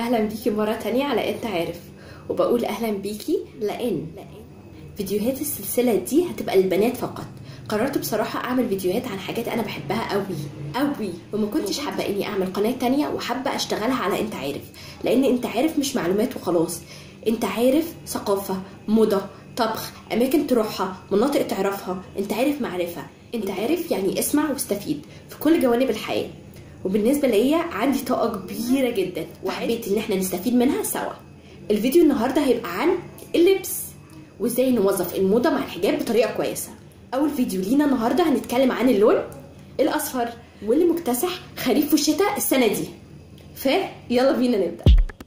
اهلا بيكي مره تانية على انت عارف وبقول اهلا بيكي لان فيديوهات السلسله دي هتبقى للبنات فقط قررت بصراحة أعمل فيديوهات عن حاجات أنا بحبها قوي قوي وما كنتش حابة إني أعمل قناة تانية وحابة أشتغلها على أنت عارف لأن أنت عارف مش معلومات وخلاص أنت عارف ثقافة موضة طبخ أماكن تروحها مناطق تعرفها أنت عارف معرفة أنت عارف يعني اسمع واستفيد في كل جوانب الحياة وبالنسبة ليا عندي طاقة كبيرة جدا وحبيت إن احنا نستفيد منها سوا الفيديو النهاردة هيبقى عن اللبس وازاي نوظف الموضة مع الحجاب بطريقة كويسة اول فيديو لينا النهارده هنتكلم عن اللون الاصفر واللي مكتسح خريف والشتاء السنه دي ف يلا بينا نبدا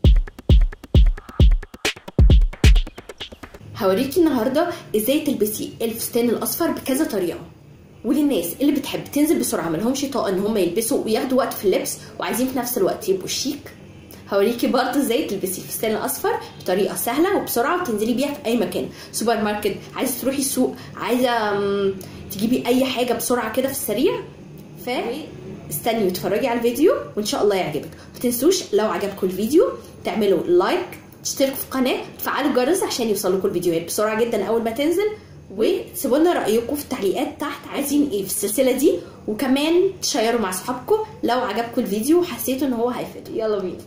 هوريكي النهارده ازاي تلبسي الفستان الاصفر بكذا طريقه وللناس اللي بتحب تنزل بسرعه ملهمش طاقه ان هم يلبسوا وياخدوا وقت في اللبس وعايزين في نفس الوقت يبقوا شيك هوريكي برضه ازاي تلبسي الفستان الاصفر بطريقه سهله وبسرعه وتنزلي بيها في اي مكان سوبر ماركت عايزه تروحي السوق عايزه تجيبي اي حاجه بسرعه كده في السريع ف استني وتفرجي على الفيديو وان شاء الله يعجبك ما تنسوش لو عجبكم الفيديو تعملوا لايك تشتركوا في القناه وتفعلوا الجرس عشان يوصلكم الفيديوهات بسرعه جدا اول ما تنزل وسيبوا لنا رايكم في التعليقات تحت عايزين ايه في السلسله دي وكمان تشيروا مع اصحابكم لو عجبكم الفيديو وحسيتوا ان هو هيفيدكم يلا بينا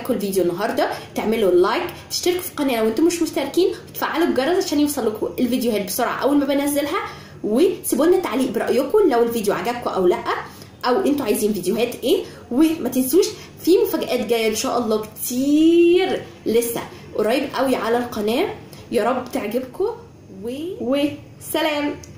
عجبكم الفيديو النهارده تعملوا لايك تشتركوا في القناه لو انتم مش مشتركين وتفعلوا الجرس عشان يوصل لكم الفيديوهات بسرعه اول ما بنزلها وسيبوا لنا تعليق برايكم لو الفيديو عجبكم او لا او انتوا عايزين فيديوهات ايه وما تنسوش في مفاجآت جايه ان شاء الله كتير لسه قريب قوي على القناه يا رب تعجبكم و... وسلام